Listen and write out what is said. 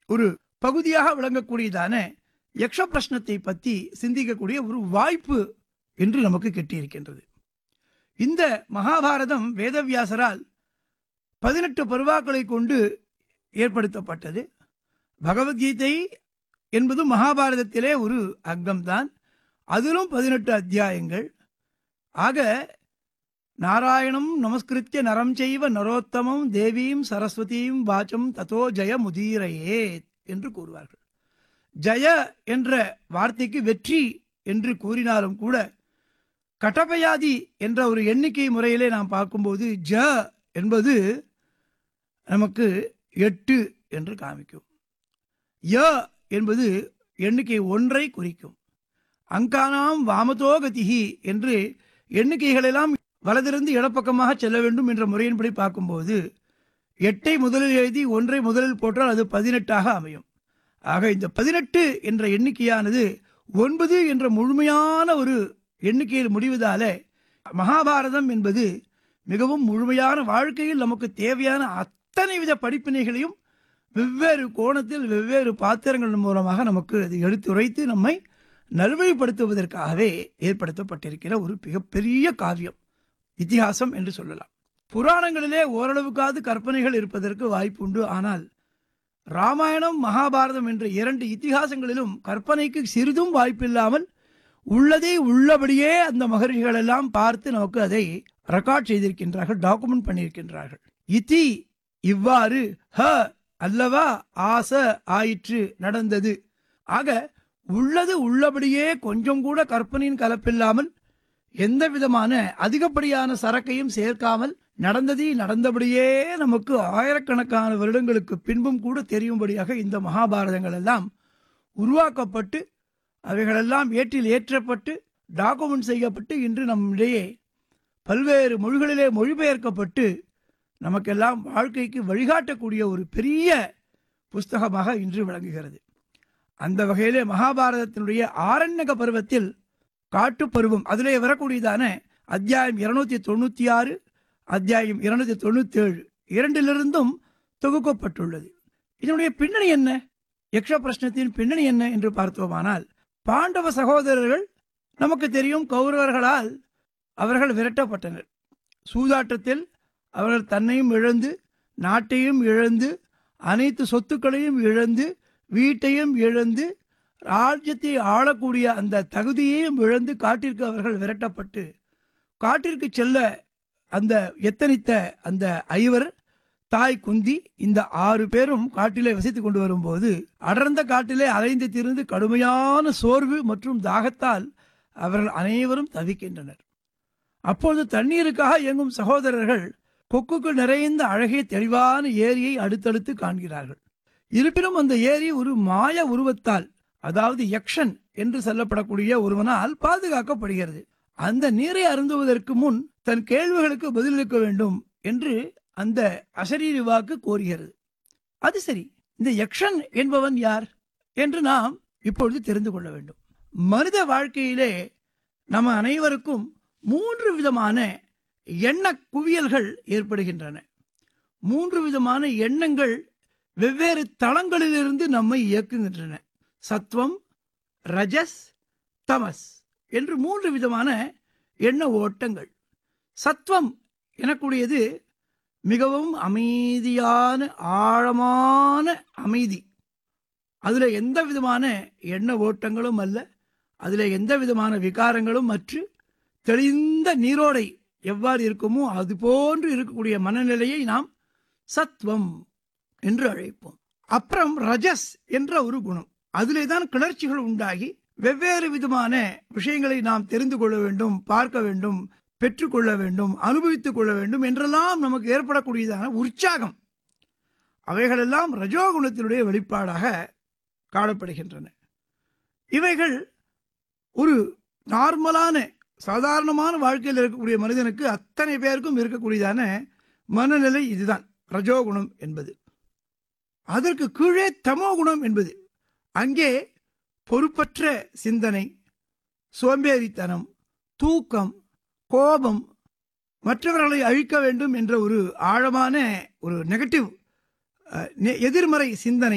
ஒரு பகுதியாக விளங்கக்கூடியதான யக்ஷ பிரஷ்னத்தை பற்றி சிந்திக்கக்கூடிய ஒரு வாய்ப்பு என்று நமக்கு கிட்டியிருக்கின்றது இந்த மகாபாரதம் வேதவியாசரால் பதினெட்டு பருவாக்களை கொண்டு ஏற்படுத்தப்பட்டது பகவத்கீதை என்பது மகாபாரதத்திலே ஒரு அங்கம்தான் அதிலும் பதினெட்டு அத்தியாயங்கள் ஆக நாராயணம் நமஸ்கிருத்திய நரம் செய்வ நரோத்தமம் தேவீம் சரஸ்வதியும் வாச்சம் ததோ ஜெய முதீரையே என்று கூறுவார்கள் ஜெய என்ற வார்த்தைக்கு வெற்றி என்று கூறினாலும் கூட கட்டபயாதி என்ற ஒரு எண்ணிக்கை முறையிலே நாம் பார்க்கும்போது ஜ என்பது நமக்கு எட்டு என்று காமிக்கும் ய என்பது எண்ணிக்கை ஒன்றை குறிக்கும் அங்கானாம் வாமதோ கதிகி என்று எண்ணிக்கைகளெல்லாம் வலதிருந்து இடப்பக்கமாக செல்ல வேண்டும் என்ற முறையின்படி பார்க்கும்போது எட்டை முதலில் எழுதி ஒன்றை முதலில் போட்டால் அது பதினெட்டாக அமையும் ஆக இந்த பதினெட்டு என்ற எண்ணிக்கையானது ஒன்பது என்ற முழுமையான ஒரு எண்ணிக்கையில் முடிவதாலே மகாபாரதம் என்பது மிகவும் முழுமையான வாழ்க்கையில் நமக்கு தேவையான அத்தனை வித படிப்பினைகளையும் வெவ்வேறு கோணத்தில் வெவ்வேறு பாத்திரங்கள் மூலமாக நமக்கு அது எடுத்துரைத்து நம்மை நல்வழிப்படுத்துவதற்காகவே ஏற்படுத்தப்பட்டிருக்கிற ஒரு மிகப்பெரிய காவியம் இத்திஹாசம் என்று சொல்லலாம் புராணங்களிலே ஓரளவுக்காவது கற்பனைகள் இருப்பதற்கு வாய்ப்புண்டு ஆனால் ராமாயணம் மகாபாரதம் என்ற இரண்டு இத்திஹாசங்களிலும் கற்பனைக்கு சிறிதும் வாய்ப்பில்லாமல் உள்ளதை உள்ளபடியே அந்த மகர்ஷிகள் எல்லாம் பார்த்து நமக்கு அதை ரெக்கார்ட் செய்திருக்கின்றார்கள் டாக்குமெண்ட் பண்ணியிருக்கின்றார்கள் இதி இவ்வாறு ஹ அல்லவா ஆச ஆயிற்று நடந்தது ஆக உள்ளது உள்ளபடியே கொஞ்சம் கூட கற்பனையின் கலப்பில்லாமல் எந்த விதமான அதிகப்படியான சரக்கையும் சேர்க்காமல் நடந்தது நடந்தபடியே நமக்கு ஆயிரக்கணக்கான வருடங்களுக்கு பின்பும் கூட தெரியும்படியாக இந்த மகாபாரதங்கள் எல்லாம் உருவாக்கப்பட்டு அவைகளெல்லாம் ஏற்றில் ஏற்றப்பட்டு டாக்குமெண்ட் செய்யப்பட்டு இன்று நம்மிடையே பல்வேறு மொழிகளிலே மொழிபெயர்க்கப்பட்டு நமக்கெல்லாம் வாழ்க்கைக்கு வழிகாட்டக்கூடிய ஒரு பெரிய புஸ்தகமாக இன்று விளங்குகிறது அந்த வகையிலே மகாபாரதத்தினுடைய ஆரண்யக பருவத்தில் காட்டுப்பருவம் அதிலே வரக்கூடியதான அத்தியாயம் இருநூத்தி தொண்ணூற்றி ஆறு அத்தியாயம் இருநூத்தி தொண்ணூத்தி ஏழு இரண்டிலிருந்தும் தொகுக்கப்பட்டுள்ளது இதனுடைய பின்னணி என்ன யக்ஷ பிரශ්னத்தின் பின்னணி என்ன என்று பார்த்தோமானால் பாண்டவ சகோதரர்கள் நமக்கு தெரியும் கௌரவர்களால் அவர்கள் விரட்டப்பட்டனர் சூதாட்டத்தில் அவர்கள் தன்னையும் இழந்து நாட்டையும் இழந்து அனைத்து சொத்துக்களையும் இழந்து வீட்டையும் இழந்து ராஜ்யத்தை ஆளக்கூடிய அந்த தகுதியையும் இழந்து காட்டிற்கு அவர்கள் விரட்டப்பட்டு காட்டிற்கு செல்ல அந்த எத்தனித்த அந்த ஐவர் தாய் குந்தி இந்த ஆறு பேரும் காட்டிலே வசித்துக் கொண்டு வரும்போது அடர்ந்த காட்டிலே அலைந்து திரிந்து கடுமையான சோர்வு மற்றும் தாகத்தால் அவர்கள் அனைவரும் தவிக்கின்றனர் அப்போது தண்ணீருக்காக இயங்கும் சகோதரர்கள் கொக்குக்கு நிறைந்த அழகிய தெளிவான ஏரியை அடுத்தடுத்து காண்கிறார்கள் இருப்பினும் அந்த ஏரி ஒரு மாய உருவத்தால் அதாவது யக்ஷன் என்று சொல்லப்படக்கூடிய ஒருவனால் பாதுகாக்கப்படுகிறது அந்த நீரை அருந்துவதற்கு முன் தன் கேள்விகளுக்கு பதிலளிக்க வேண்டும் என்று அந்த அசரீரி வாக்கு கோருகிறது அது சரி இந்த யக்ஷன் என்பவன் யார் என்று நாம் இப்பொழுது தெரிந்து கொள்ள வேண்டும் மனித வாழ்க்கையிலே நம்ம அனைவருக்கும் மூன்று விதமான எண்ண குவியல்கள் ஏற்படுகின்றன மூன்று விதமான எண்ணங்கள் வெவ்வேறு தளங்களிலிருந்து நம்மை இயக்குகின்றன சத்வம் ரஜஸ் தமஸ் என்று மூன்று விதமான எண்ண ஓட்டங்கள் சத்வம் எனக்கூடியது மிகவும் அமைதியான ஆழமான அமைதி அதில் எந்த விதமான எண்ண ஓட்டங்களும் அல்ல அதில் எந்த விதமான விகாரங்களும் மற்று தெளிந்த நீரோடை எவ்வாறு இருக்குமோ அது போன்று இருக்கக்கூடிய மனநிலையை நாம் சத்வம் என்று அழைப்போம் அப்புறம் ரஜஸ் என்ற ஒரு குணம் அதிலே தான் கிளர்ச்சிகள் உண்டாகி வெவ்வேறு விதமான விஷயங்களை நாம் தெரிந்து கொள்ள வேண்டும் பார்க்க வேண்டும் பெற்றுக்கொள்ள வேண்டும் அனுபவித்துக் கொள்ள வேண்டும் என்றெல்லாம் நமக்கு ஏற்படக்கூடியதான உற்சாகம் அவைகளெல்லாம் ரஜோகுணத்தினுடைய வெளிப்பாடாக காணப்படுகின்றன இவைகள் ஒரு நார்மலான சாதாரணமான வாழ்க்கையில் இருக்கக்கூடிய மனிதனுக்கு அத்தனை பேருக்கும் இருக்கக்கூடியதான மனநிலை இதுதான் ரஜோகுணம் என்பது அதற்கு கீழே தமோ குணம் என்பது அங்கே பொறுப்பற்ற சிந்தனை சோம்பேறித்தனம் தூக்கம் கோபம் மற்றவர்களை அழிக்க வேண்டும் என்ற ஒரு ஆழமான ஒரு நெகட்டிவ் எதிர்மறை சிந்தனை